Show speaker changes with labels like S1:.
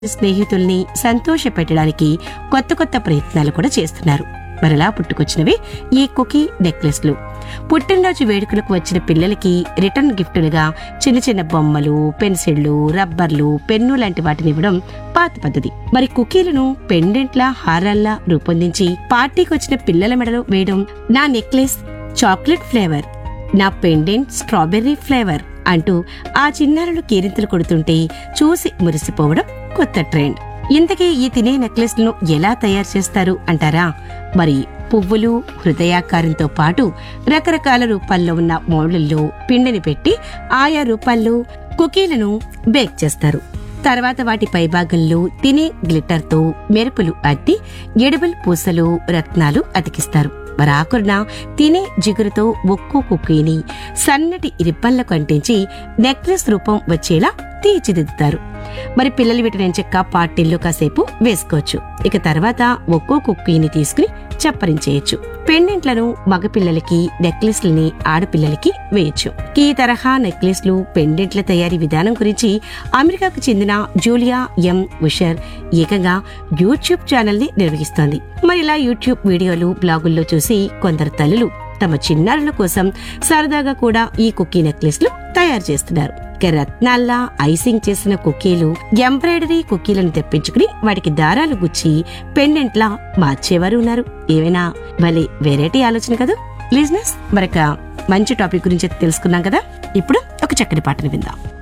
S1: స్నేహితుల్ని సంతోషపెట్టడానికి కొత్త కొత్త ప్రయత్నాలు కూడా చేస్తున్నారు మరలా పుట్టుకొచ్చినవి ఈ కుకీ నెక్లెస్లు పుట్టినరోజు వేడుకలకు వచ్చిన పిల్లలకి రిటర్న్ గిఫ్టులుగా చిన్న చిన్న బొమ్మలు పెన్సిళ్లు రబ్బర్లు పెన్ను లాంటి వాటిని ఇవ్వడం పాత పద్ధతి మరి కుకీలను పెండెంట్ల హారాల్లా రూపొందించి పార్టీకి వచ్చిన పిల్లల మెడలో వేయడం నా నెక్లెస్ చాక్లెట్ ఫ్లేవర్ నా పెండెంట్ స్ట్రాబెర్రీ ఫ్లేవర్ అంటూ ఆ చిన్నారులు కేరింతలు కొడుతుంటే చూసి మురిసిపోవడం కొత్త ట్రెండ్ ఇంతకీ ఈ తినే నెక్లెస్లను ఎలా తయారు చేస్తారు అంటారా మరి పువ్వులు హృదయాకారంతో పాటు రకరకాల రూపాల్లో ఉన్న మోళ్లలో పిండిని పెట్టి ఆయా రూపాల్లో కుకీలను బేక్ చేస్తారు తర్వాత వాటి పైభాగంలో తినే గ్లిటర్తో మెరుపులు అద్ది ఎడబుల్ పూసలు రత్నాలు అతికిస్తారు మరాకుర్న తినే జిగురుతో ఒక్కో కుక్కీని సన్నటి రిబ్బన్లకు అంటించి నెక్లెస్ రూపం వచ్చేలా తీర్చిదిద్దుతారు మరి పిల్లలు వీటిని ఎంచక్క పార్టీల్లో కాసేపు వేసుకోవచ్చు ఇక తర్వాత ఒక్కో కుక్కీని తీసుకుని చప్పరించేయచ్చు పెండెంట్లను మగపిల్లలకి నెక్లెస్లని ఆడపిల్లలకి వేయచ్చు ఈ తరహా నెక్లెస్లు పెండెంట్ల తయారీ విధానం గురించి అమెరికాకు చెందిన జూలియా ఎం ఉషర్ ఏకంగా యూట్యూబ్ ఛానల్ ని నిర్వహిస్తోంది మరి ఇలా యూట్యూబ్ వీడియోలు బ్లాగుల్లో చూసి కొందరు తల్లులు తమ చిన్నారుల కోసం సరదాగా కూడా ఈ కుకీ నెక్లెస్లు తయారు చేస్తున్నారు ఇక రత్నాల్లా ఐసింగ్ చేసిన కుకీలు ఎంబ్రాయిడరీ కుకీలను తెప్పించుకుని వాటికి దారాలు గుచ్చి పెండెంట్లా మార్చేవారు ఉన్నారు ఏమైనా భలే వెరైటీ ఆలోచన కదా లిజినెస్ మరొక మంచి టాపిక్ గురించి తెలుసుకున్నాం కదా ఇప్పుడు ఒక చక్కని పాటను విందాం